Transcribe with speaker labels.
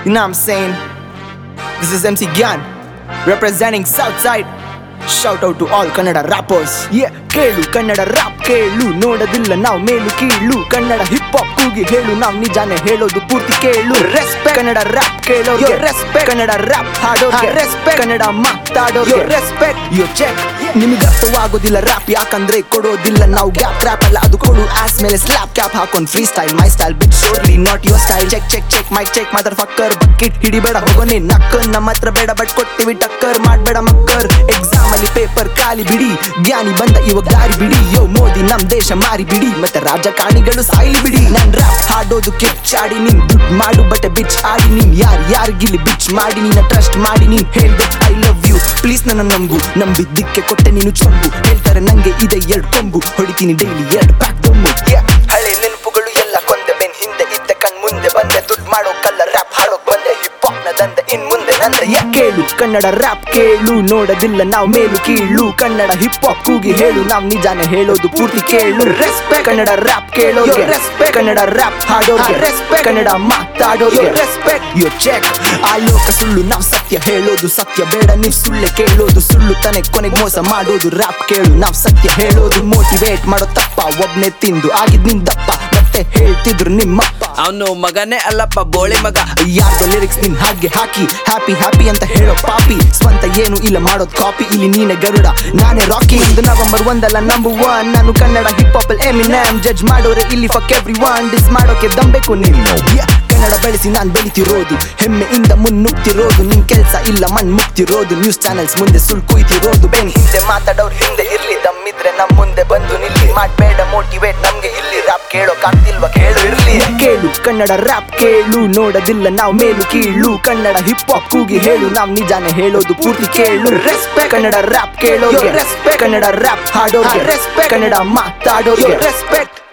Speaker 1: You know what I'm saying? This is MC Gyan representing Southside. Shout out to all Kannada rappers. Yeah, ಕೇಳು Kannada rap ಕೇಳು ನೋಡೋದಿಲ್ಲ ನಾವು ಮೇಲು ಕೀಳು Kannada hip ಹಾಪ್ ಕೂಗಿ ಹೇಳು ನಾವು ನಿಜಾನೇ ಹೇಳೋದು ಪೂರ್ತಿ ಕೇಳು ರೆಸ್ಪೆಕ್ಟ್ ಕನ್ನಡ ರಾಪ್ ಕೇಳೋ ರೆಸ್ಪೆಕ್ಟ್ ಕನ್ನಡ ರಾಪ್ ಹಾಡೋ ರೆಸ್ಪೆಕ್ಟ್ ಕನ್ನಡ ಮಾತಾಡೋ ರೆಸ್ಪೆಕ್ಟ್ ಯೋ ಚೆಕ್ ನಿಮಗೆ ಅರ್ಥವಾಗೋದಿಲ್ಲ ರ್ಯಾಪ್ ಯಾಕಂದ್ರೆ ಕೊಡೋದಿಲ್ಲ ನಾವು ಗ್ಯಾಪ್ ಟ್ರ್ಯಾಪ್ ಅಲ್ಲ ಅದು ಕೊಡು ಆಸ್ ಮೇಲೆ ಸ್ಲಾಪ್ ಕ್ಯಾಪ್ ಹಾಕೊಂಡ್ ಫ್ರೀ ಸ್ಟೈಲ್ ಮೈ ಸ್ಟೈಲ್ ಬಿಟ್ surely not your style check check check my check ಮಾತ್ರ ಫಕ್ಕರ್ ಬಕೆಟ್ ಹಿಡಿಬೇಡ ಹೋಗೋನೆ ನಕ್ಕರ್ ನಮ್ಮ ಹತ್ರ ಬೇಡ ಬಟ್ ಕೊಡ್ತೀವಿ ಟಕ್ಕರ್ ಮಾಡ್ಬೇಡ ಮಕ್ಕರ್ ಎಕ್ಸಾಮ್ ಅಲ್ಲಿ ಪೇಪರ್ ಖಾಲಿ ಬಿಡಿ ಜ್ಞಾನಿ ಬಂದ ಇವಾಗ ದಾರಿ ಬಿಡಿ ಯೋ ಮೋದಿ ನಮ್ ದೇಶ ಮಾರಿ ಬಿಡಿ ಮತ್ತೆ ರಾಜಕಾರಣಿಗಳು ಸಾಯ್ಲಿ ಬಿಡಿ ನಾನ್ ರ್ಯಾಪ್ ಹಾಡೋದು ಕಿಚ್ಚಾಡಿ ನೀನ್ ದುಡ್ಡು ಮಾಡು ಬಟ್ಟೆ ಬಿಚ್ ಆಡಿ ನೀನ್ ಯಾರ್ ಯಾರಿಗಿಲ್ಲಿ ಬಿಚ್ ಮಾಡಿ ನೀನ ಟ್ರಸ್ಟ್ ಮಾಡಿ ನೀನ್ ಹೇಳ್ದೆ ಐ ಲವ್ ಯು ಪ್ಲೀಸ್ ನನ್ನ ನಂಬು ನಂಬಿದ್ದಕ್ಕೆ ಕೊಟ್ಟೆ ನೀನು ಚೊಂಬು ಹೇಳ್ತಾರೆ ನಂಗೆ ಇದೆ ಎರಡ್ ಕೊಂಬು ಹೊಡಿತೀನಿ ಡೈಲಿ ಎರಡ್ ಪ್ಯಾಕ್ ಬೊಂಬು Yeah, ಹಳೆ ನೆನಪುಗಳು ಎಲ್ಲ ಕೊಂದೆ ಬೆನ್ ಹಿಂದೆ ಇದ್ದ ಕಣ್ ಮುಂದೆ ಬಂದೆ ದುಡ್ಡು ಮಾಡೋ ಕಲ್ಲ ರ್ಯಾಪ್ ಹಾಡೋಕ್ ಬಂದೆ ಹಿಪ್ ಹಾಪ್ ನ ದಂದೆ ಇನ್ ಮುಂದೆ ನಂದೆ ಯಾ ಕೇಳು ಕನ್ನಡ ರ್ಯಾಪ್ ಕೇಳು ನೋಡೋದಿಲ್ಲ ನಾವು ಮೇಲು ಕೀಳು ಕನ್ನಡ ಹಿಪ್ ಹಾಪ್ ಕೂಗಿ ಹೇಳು ನಾವ್ ನಿಜಾನೇ ಹೇಳೋದು ಪೂರ್ತಿ ಕೇಳು ರೆಸ್ಪೆಕ್ಟ್ ಕನ್ನಡ ರ್ಯಾಪ್ ಕೇಳೋ ರೆಸ್ಪೆಕ್ಟ್ ಕನ್ನಡ ರ್ಯಾಪ್ ಹಾಡೋ ರೆಸ್ಪೆಕ್ಟ್ ಕನ್ನಡ ಮಾತಾಡೋ ರೆಸ್ಪೆಕ್ಟ್ ಯೋ ಚೆಕ್ ಆ ಲೋಕ ಸುಳ್ಳು ನಾವ್ ಸತ್ಯ ಹೇಳೋದು ಸತ್ಯ ಬೇಡ ನೀವ್ ಸುಳ್ಳೆ ಕೇಳೋದು ಸುಳ್ಳು ತಾನೆ ಕೊನೆಗ್ ಮೋಸ ಮಾಡೋದು ರ್ಯಾಪ್ ಕೇಳು ನಾವ್ ಸತ್ಯ ಹೇಳೋದು ಮೋಟಿವೇಟ್ ಮಾಡೋ ತಪ್ಪ ಒಬ್ನೇ ತಿಂದು ಆಗಿದ್ ನಿನ್ ದಪ್ಪ ಮತ್ತೆ ಹೇಳ್ತಿದ್ರು ನಿಮ್ಮಪ್ಪ
Speaker 2: ಅವನು ಮಗನೇ ಅಲ್ಲಪ್ಪ ಬೋಳಿ ಮಗ
Speaker 1: ಯಾರ್ದೋ ಲಿರಿಕ್ಸ್ ನಿನ್ ಹಾಗೆ ಹಾಕಿ ಹ್ಯಾಪಿ ಹ್ಯಾಪಿ ಅಂತ ಹೇಳೋ ಪಾಪಿ ಸ್ವಂತ ಏನು ಇಲ್ಲ ಮಾಡೋದ್ ಕಾಪಿ ಇಲ್ಲಿ ನೀನೆ ಗರುಡ ನಾನೇ ರಾಕಿ ಇಂದು ನವೆಂಬರ್ ಒಂದಲ್ಲ ನಂಬರ್ ಒನ್ ನಾನು Kannada hip hop Eminem judge ಮಾಡೋರೆ ಇಲ್ಲಿ ಫಕ್ ಎವ್ರಿ ಒನ್ ಡಿಸ್ ಮಾಡೋಕೆ ದಂಬೇಕು ನೀನು Yeah, ಕನ್ನಡ ಬೆಳೆಸಿ ನಾನ್ ಬೆಳಿತಿರೋದು ಹೆಮ್ಮೆಯಿಂದ ಮುನ್ನುಗ್ತಿರೋದು ನಿನ್ ಕೆಲ್ಸ ಇಲ್ಲ ಮಣ್ ಮುಗ್ತಿರೋದು ನ್ಯೂಸ್ ಚಾನೆಲ್ಸ್ ಮುಂದೆ ಸುಳ್ ಕುಯ್ತಿರೋದು ಬೆನ್ ಹಿಂದೆ ಮಾತಾಡೋರ್ ಹಿಂದೆ ಇರ್ಲಿ ದಮ್ಮಿದ್ರೆ ನಮ್ ಮುಂದೆ ಬಂದು ನಿಲ್ಲಿ ಮಾಡ್ಬೇಡ ಮೋಟಿವೇಟ್ ನಮ್ಗೆ ಇಲ್ಲಿ ರಾಪ್ ಕೇಳೋಕಾಗ್ತಿಲ್ವಾ ಕೇಳು ಇರ್ಲಿ ಕೇಳು ಕನ್ನಡ ರ್ಯಾಪ್ ಕೇಳು ನೋಡೋದಿಲ್ಲ ನಾವು ಮೇಲು ಕೀಳು ಕನ್ನಡ ಹಿಪ್ ಹಾಪ್ ಕೂಗಿ ಹೇಳು ನಾವ್ ನಿಜಾನೇ ಹೇಳೋದು ಪೂರ್ತಿ ಕೇಳು ರೆಸ್ಪೆಕ್ಟ್ ಕನ್ನಡ ರ್ಯಾಪ್ ಕೇಳೋ ರೆಸ್ಪೆಕ್ಟ್ ಕನ್ನಡ ರ್ಯಾಪ್ ಹಾಡೋ ರೆಸ್ಪೆಕ್ಟ್ ಕನ್ನಡ ಮಾತಾಡೋ ರೆಸ್ಪೆಕ್ಟ್